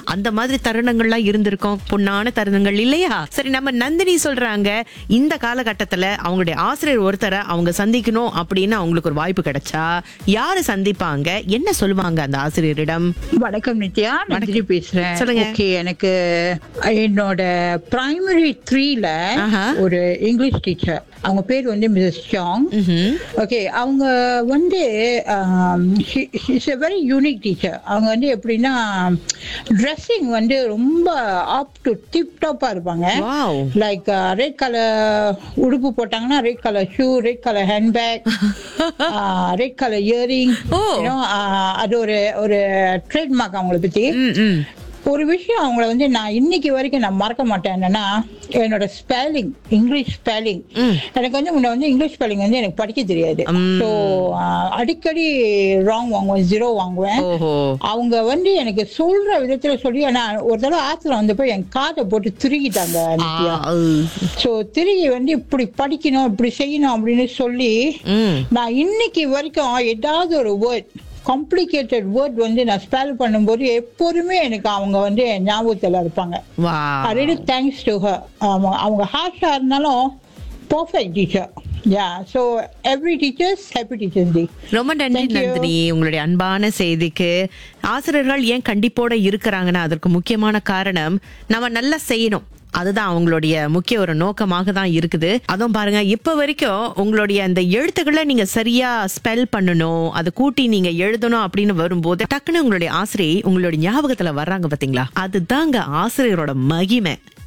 அந்த மாதிரி தருணங்கள்லாம் இருந்திருக்கும் பொன்னான தருணங்கள் இல்லையா சரி நம்ம நந்தினி சொல்றாங்க இந்த காலகட்டத்துல அவங்களுடைய ஆசிரியர் ஒருத்தரை அவங்க சந்திக்கணும் அப்படின்னு அவங்களுக்கு ஒரு வாய்ப்பு கிடைச்சா யாரு சந்திப்பாங்க என்ன சொல்லுவாங்க அந்த ஆசிரியரிடம் வணக்கம் நித்யா நந்தினி பேசுறேன் சொல்லுங்க. ஓகே எனக்கு என்னோட பிரைமரி த்ரீல ஆஹா. ஒரு இங்கிலீஷ் டீச்சர் அவங்க பேர் வந்து மிஸ்ஸஸ் சாங் ஓகே அவங்க வந்து it's a very unique teacher அவங்க வந்து எப்படின்னா ட்ரெஸ்ஸிங் வந்து ரொம்ப அப் டு டிப் டாப்பா இருப்பாங்க வாவ் லைக் ரெட் கலர் உடுப்பு போட்டாங்கன்னா red colour shoe red colour handbag red colour earring Oh. அது ஒரு ஒரு ட்ரேட்மார்க் அவங்கள பத்தி ம் ம் ஒரு விஷயம் அவங்கள வந்து நான் இன்னைக்கு வரைக்கும் நான் மறக்க மாட்டேன் என்னன்னா என்னோட ஸ்பெல்லிங் இங்கிலீஷ் ஸ்பெல்லிங் எனக்கு வந்து முன்ன வந்து இங்கிலீஷ் ஸ்பெல்லிங் வந்து எனக்கு படிக்க தெரியாது ஸோ அடிக்கடி ராங் வாங்குவேன் ஜீரோ வாங்குவேன் ஓஹோ அவங்க வந்து எனக்கு சொல்ற விதத்துல சொல்லி நான் ஒரு தடவை ஆத்துல வந்தப்போ என் காதை போட்டு திருகிட்டாங்க நித்யா. ஆ, உ. சோ திருகி வந்து இப்படி படிக்கணும் இப்படி செய்யணும் அப்படின்னு சொல்லி ம் நான் இன்னைக்கு வரைக்கும் ஏதாவது ஒரு வேர்ட் காம்ப்ளிகேட்டட் வேர்ட் வந்து நான் ஸ்பெல் பண்ணும்போது எப்போதுமே எனக்கு அவங்க வந்து என் ஞாபகத்துல இருப்பாங்க வா I really thanks to her அவங்க ஹார்ஷா இருந்தாலும் perfect teacher yeah so every teachers happy teachers day ரொம்ப நன்றி Thank you. நந்தினி உங்களுடைய அன்பான செய்திக்கு ஆசிரியர்கள் ஏன் கண்டிப்போட இருக்கிறாங்கன்னா அதற்கு முக்கியமான காரணம் நம்ம நல்லா செய்யணும் அதுதான் அவங்களுடைய முக்கிய ஒரு நோக்கமாக தான் இருக்குது அதுவும் பாருங்க இப்ப வரைக்கும் உங்களுடைய அந்த எழுத்துக்களை நீங்க சரியா ஸ்பெல் பண்ணணும் அதை கூட்டி நீங்க எழுதணும் அப்படின்னு வரும்போது டக்குன்னு உங்களுடைய ஆசிரியை உங்களுடைய ஞாபகத்துல வர்றாங்க பாத்தீங்களா அதுதாங்க ஆசிரியரோட மகிமை